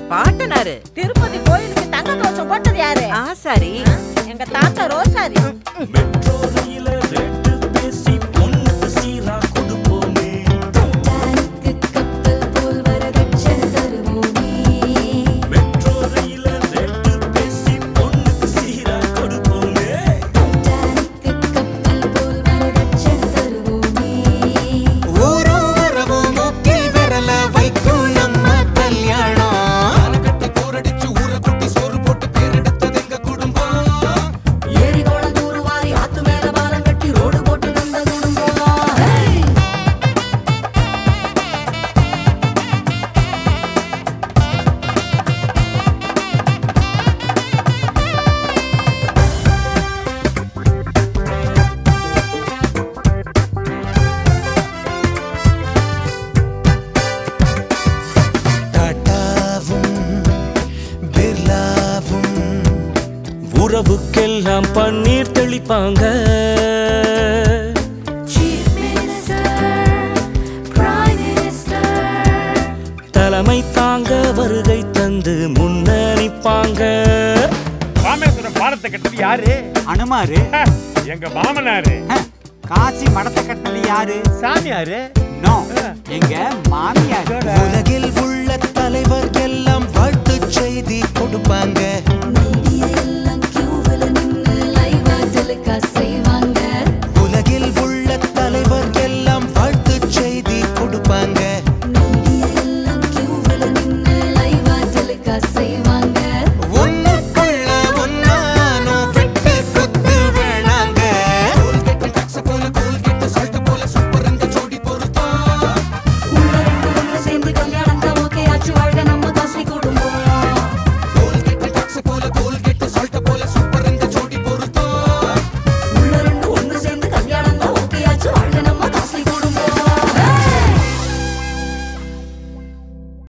பாட்டனாரு திருப்பதி கோயிலுக்கு தங்க கவசம் போட்டது யாரு ஆசாரி எங்க தாத்தா ரோசாரி மெட்ரோ ரயில ரேட்டு பேசி பொண்ணுக்கு சீரா கொடுப்போமே டைட்டானிக்கு கப்பல் போல் வரதட்சணை தருவோமே மெட்ரோ ரயில ரேட்டு பேசி பொண்ணுக்கு சீரா கொடுப்போமே டைட்டானிக்கு கப்பல் போல் வரதட்சணை தருவோமே ஊரும் வரவும் மூக்கில் விரல வைக்கும் நம்ம கல்யாணம் கட்டி போரடிச்சு ஊரை குட்டி சோறு போட்டு பேரெடுத்தது எங்க குடும்பம் ஏரி கோலம் தூருவாரி ஆத்து மேல பாலம் கட்டி ரோடு போட்டு வந்த குடும்பம் ஹே! டாட்டாவும் பிர்லாவும் உறவுக்கெல்லாம் பன்னீர் தெளிப்பாங்க Chief Minister, Prime Minister, தலைமை தாங்க வருகை தந்து முன்னணிப்பாங்க ராமேஸ்வரம் பாலத்தை கட்டினது யாரு அனுமாரு ஹ, எங்க மாமனாரு ஹ, காசி மடத்தை கட்டினது யாரு சாமியாரு நோ எங்க மாமியார் உலகில் உள்ள தலைவர் எல்லாம் வாழ்த்து செய்தி கொடுப்பாங்க மீடியா எல்லாம் queueல நின்னு live ஆ telecast செய்வாங்க உலகில் உள்ள தலைவர் எல்லாம் வாழ்த்து செய்தி கொடுப்பாங்க